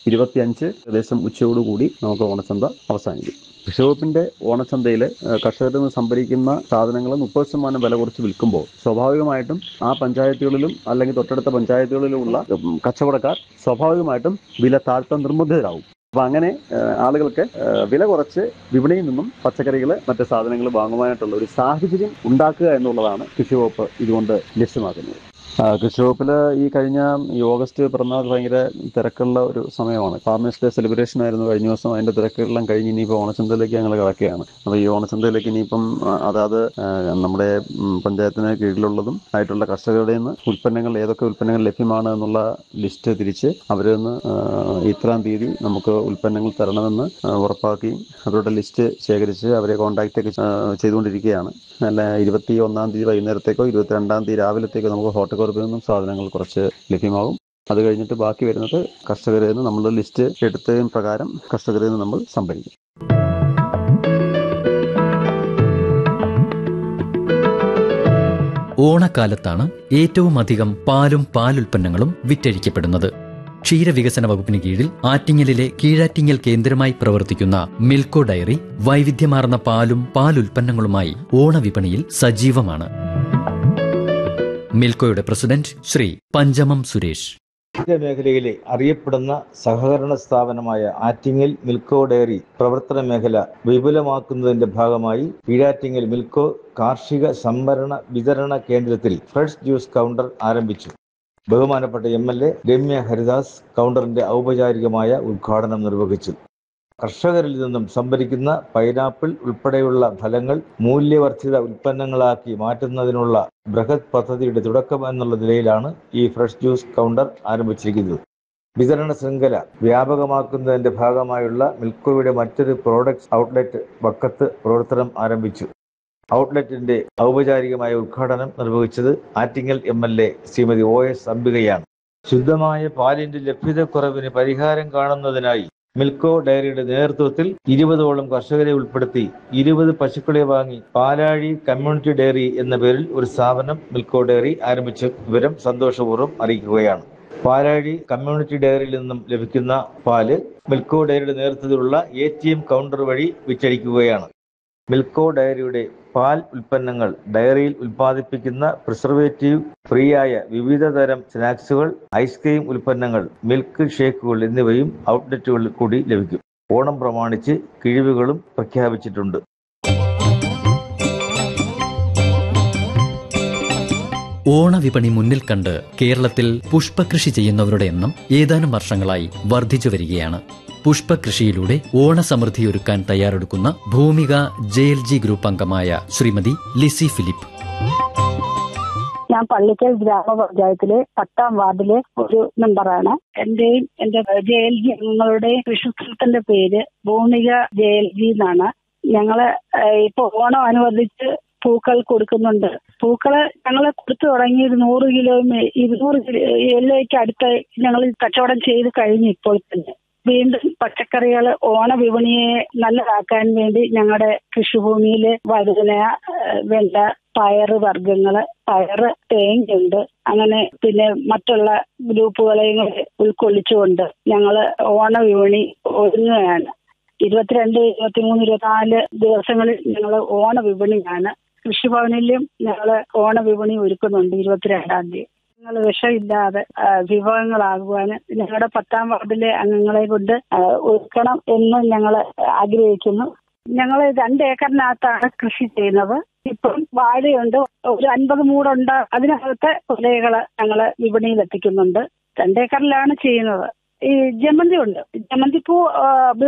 ഇരുപത്തിയഞ്ച് ഏകദേശം ഉച്ചയോടുകൂടി നമുക്ക് ഓണച്ചന്ത അവസാനിക്കും കൃഷിവകുപ്പിന്റെ ഓണച്ചന്തയിൽ കർഷകരിൽ നിന്ന് സംഭരിക്കുന്ന സാധനങ്ങൾ മുപ്പത് ശതമാനം വില കുറച്ച് വിൽക്കുമ്പോൾ സ്വാഭാവികമായിട്ടും ആ പഞ്ചായത്തുകളിലും അല്ലെങ്കിൽ തൊട്ടടുത്ത പഞ്ചായത്തുകളിലുമുള്ള ഉം, കച്ചവടക്കാർ സ്വാഭാവികമായിട്ടും വില താഴ്ത്താൻ നിർബന്ധിതരാകും അപ്പൊ അങ്ങനെ ആ, ആളുകൾക്ക് ആ, വില കുറച്ച് വിപണിയിൽ നിന്നും പച്ചക്കറികൾ മറ്റ് സാധനങ്ങൾ വാങ്ങുവാനായിട്ടുള്ള ഒരു സാഹചര്യം ഉണ്ടാക്കുക എന്നുള്ളതാണ് കൃഷിവകുപ്പ് ഇതുകൊണ്ട് ലക്ഷ്യമാക്കുന്നത് ആ, കൃഷിവകുപ്പിൽ ഈ കഴിഞ്ഞ ഈ ഓഗസ്റ്റ് പിറന്നാൾ ഭയങ്കര തിരക്കുള്ള ഒരു സമയമാണ് ഫാർമേഴ്സ് ഡേ സെലിബ്രേഷൻ ആയിരുന്നു കഴിഞ്ഞ ദിവസം അതിന്റെ തിരക്കുകളെല്ലാം കഴിഞ്ഞ് ഇനിയിപ്പോൾ ഓണച്ചന്തയിലേക്ക് ഞങ്ങൾ കിടക്കുകയാണ് അപ്പോൾ ഈ ഓണച്ചന്തയിലേക്ക് ഇനിയിപ്പം ആ, അതാത് ആ, നമ്മുടെ ഉം, പഞ്ചായത്തിന് കീഴിലുള്ളതും ആയിട്ടുള്ള കർഷകരുടെ നിന്ന് ഉൽപ്പന്നങ്ങൾ ഏതൊക്കെ ഉൽപ്പന്നങ്ങൾ ലഭ്യമാണ് എന്നുള്ള ലിസ്റ്റ് തിരിച്ച് അവരിൽ നിന്ന് ആ, ഇത്രാം തീയതി നമുക്ക് ഉൽപ്പന്നങ്ങൾ തരണമെന്ന് ആ, ഉറപ്പാക്കുകയും അവരുടെ ലിസ്റ്റ് ശേഖരിച്ച് അവരെ കോൺടാക്റ്റ് ഒക്കെ ആ, ചെയ്തുകൊണ്ടിരിക്കുകയാണ് അല്ല ഇരുപത്തി ഒന്നാം തീയതി വൈകുന്നേരത്തേക്കോ ഇരുപത്തിരണ്ടാം തീയതി രാവിലത്തേക്കോ നമുക്ക് ഹോർട്ടിക്കോർപ്പിൽ നിന്നും സാധനങ്ങൾ കുറച്ച് ലഭ്യമാകും അത് കഴിഞ്ഞിട്ട് ബാക്കി വരുന്നത് കർഷകരിൽ നിന്ന് നമ്മൾ ലിസ്റ്റ് എടുത്തതിന് പ്രകാരം കർഷകരിൽ നിന്ന് നമ്മൾ സംഭരിക്കും ഓണക്കാലത്താണ് ഏറ്റവും അധികം പാലും പാലുൽപ്പന്നങ്ങളും വിറ്റഴിക്കപ്പെടുന്നത് ക്ഷീരവികസന വകുപ്പിന് കീഴിൽ ആറ്റിങ്ങലിലെ കീഴാറ്റിങ്ങൽ കേന്ദ്രമായി പ്രവർത്തിക്കുന്ന മിൽക്കോ ഡയറി വൈവിധ്യമാർന്ന പാലും പാലുൽപ്പന്നങ്ങളുമായി ഓണവിപണിയിൽ സജീവമാണ് മിൽക്കോയുടെ പ്രസിഡന്റ് ശ്രീ പഞ്ചമം സുരേഷ് ക്ഷീര മേഖലയിലെ അറിയപ്പെടുന്ന സഹകരണ സ്ഥാപനമായ ആറ്റിങ്ങൽ മിൽക്കോ ഡയറി പ്രവർത്തന മേഖല വിപുലമാക്കുന്നതിന്റെ ഭാഗമായി കീഴാറ്റിങ്ങൽ മിൽക്കോ കാർഷിക സംഭരണ വിതരണ കേന്ദ്രത്തിൽ ഫ്രഷ് ജ്യൂസ് കൗണ്ടർ ആരംഭിച്ചു ബഹുമാനപ്പെട്ട M L A Ramya Haridas കൗണ്ടറിന്റെ ഔപചാരികമായ ഉദ്ഘാടനം നിർവഹിച്ചു കർഷകരിൽ നിന്നും സംഭരിക്കുന്ന പൈനാപ്പിൾ ഉൾപ്പെടെയുള്ള ഫലങ്ങൾ മൂല്യവർദ്ധിത ഉൽപ്പന്നങ്ങളാക്കി മാറ്റുന്നതിനുള്ള ബൃഹത് പദ്ധതിയുടെ തുടക്കം എന്നുള്ള നിലയിലാണ് ഈ ഫ്രഷ് ജ്യൂസ് കൗണ്ടർ ആരംഭിച്ചിരിക്കുന്നത് വിതരണ ശൃംഖല വ്യാപകമാക്കുന്നതിന്റെ ഭാഗമായുള്ള മിൽക്കോയുടെ മറ്റൊരു പ്രോഡക്ട്സ് ഔട്ട്ലെറ്റ് വക്കത്ത് പ്രവർത്തനം ആരംഭിച്ചു ഔട്ട്ലെറ്റിന്റെ ഔപചാരികമായ ഉദ്ഘാടനം നിർവഹിച്ചത് Attingal M L A Shrimati O S അംബികയാണ് ശുദ്ധമായ പാലിന്റെ ലഭ്യതക്കുറവിന് പരിഹാരം കാണുന്നതിനായി മിൽക്കോ ഡയറിയുടെ നേതൃത്വത്തിൽ ഇരുപതോളം കർഷകരെ ഉൾപ്പെടുത്തി ഇരുപത് പശുക്കളെ വാങ്ങി പാലാഴി കമ്മ്യൂണിറ്റി ഡയറി എന്ന പേരിൽ ഒരു സ്ഥാപനം മിൽക്കോ ഡയറി ആരംഭിച്ച വിവരം സന്തോഷപൂർവ്വം അറിയിക്കുകയാണ് പാലാഴി കമ്മ്യൂണിറ്റി ഡയറിയിൽ നിന്നും ലഭിക്കുന്ന പാല് മിൽക്കോ ഡയറിയുടെ നേതൃത്വത്തിലുള്ള എ ടി എം കൗണ്ടർ വഴി വിറ്റഴിക്കുകയാണ് മിൽക്കോ ഡയറിയുടെ പാൽ ഉൽപ്പന്നങ്ങൾ ഡയറിയിൽ ഉൽപ്പാദിപ്പിക്കുന്ന പ്രിസർവേറ്റീവ് ഫ്രീ ആയ വിവിധ തരം സ്നാക്സുകൾ ഐസ്ക്രീം ഉൽപ്പന്നങ്ങൾ മിൽക്ക് ഷേക്കുകൾ എന്നിവയും ഔട്ട്ലെറ്റുകളിൽ കൂടി ലഭിക്കും ഓണം പ്രമാണിച്ച് കിഴിവുകളും പ്രഖ്യാപിച്ചിട്ടുണ്ട് ഓണവിപണി മുന്നിൽ കണ്ട് കേരളത്തിൽ പുഷ്പകൃഷി ചെയ്യുന്നവരുടെ എണ്ണം ഏതാനും വർഷങ്ങളായി വർദ്ധിച്ചു വരികയാണ് പുഷ്പകൃഷിയിലൂടെ ഓണസമൃദ്ധിയൊരുക്കാൻ തയ്യാറെടുക്കുന്ന Bhoomika J L G group അംഗമായ ശ്രീമതി ലിസി ഫിലിപ്പ് ഞാൻ പള്ളിക്കൽ ഗ്രാമപഞ്ചായത്തിലെ പത്താം വാർഡിലെ ഒരു മെമ്പറാണ് എന്റെയും എന്റെ ജെ എൽ ജി അംഗങ്ങളുടെയും കൃഷിസ്ഥലത്തിന്റെ പേര് ഭൂമിക ജെ എൽ ജി എന്നാണ് ഞങ്ങള് ഏഹ്, ഇപ്പൊ ഓണം അനുബന്ധിച്ച് പൂക്കൾ കൊടുക്കുന്നുണ്ട് പൂക്കള് ഞങ്ങൾ കൊടുത്തു തുടങ്ങി ഒരു നൂറ് കിലോ ഇരുന്നൂറ് കിലോയ്ക്ക് അടുത്ത് ഞങ്ങൾ കച്ചവടം ചെയ്ത് കഴിഞ്ഞു ഇപ്പോൾ തന്നെ വീണ്ടും പച്ചക്കറികൾ ഓണ വിപണിയെ നല്ലതാക്കാൻ വേണ്ടി ഞങ്ങളുടെ കൃഷിഭൂമിയിൽ വഴുതന ഏഹ്, വെണ്ട പയറ് വർഗ്ഗങ്ങള് പയറ് തേങ്ങയുണ്ട് അങ്ങനെ പിന്നെ മറ്റുള്ള ഗ്രൂപ്പുകളെയും കൂടെ ഉൾക്കൊള്ളിച്ചുകൊണ്ട് ഞങ്ങൾ ഓണ വിപണി ഒരുങ്ങുകയാണ് ഇരുപത്തിരണ്ട് ഇരുപത്തിമൂന്ന് ഇരുപത്തിനാല് ദിവസങ്ങളിൽ ഞങ്ങൾ ഓണ വിപണിയാണ് കൃഷിഭവനിലും ഞങ്ങൾ ഓണ വിപണി ഒരുക്കുന്നുണ്ട് ഇരുപത്തിരണ്ടാം തീയതി ഞങ്ങൾ വിഷമില്ലാതെ ആ, വിഭവങ്ങളാകുവാന് ഞങ്ങളുടെ പത്താം വാർഡിലെ അംഗങ്ങളെ കൊണ്ട് ആ, ഒരുക്കണം എന്ന് ഞങ്ങൾ ആഗ്രഹിക്കുന്നു ഞങ്ങൾ രണ്ട് ഏക്കറിനകത്താണ് കൃഷി ചെയ്യുന്നത് ഇപ്പം വാഴയുണ്ട് ഒരു അൻപത് മൂടുണ്ട് അതിനകത്ത് കൊലകള് ഞങ്ങൾ വിപണിയിൽ എത്തിക്കുന്നുണ്ട് രണ്ടേക്കറിലാണ് ചെയ്യുന്നത് ഈ ജമന്തി ഉണ്ട് ജമന്തിപ്പൂ ആ,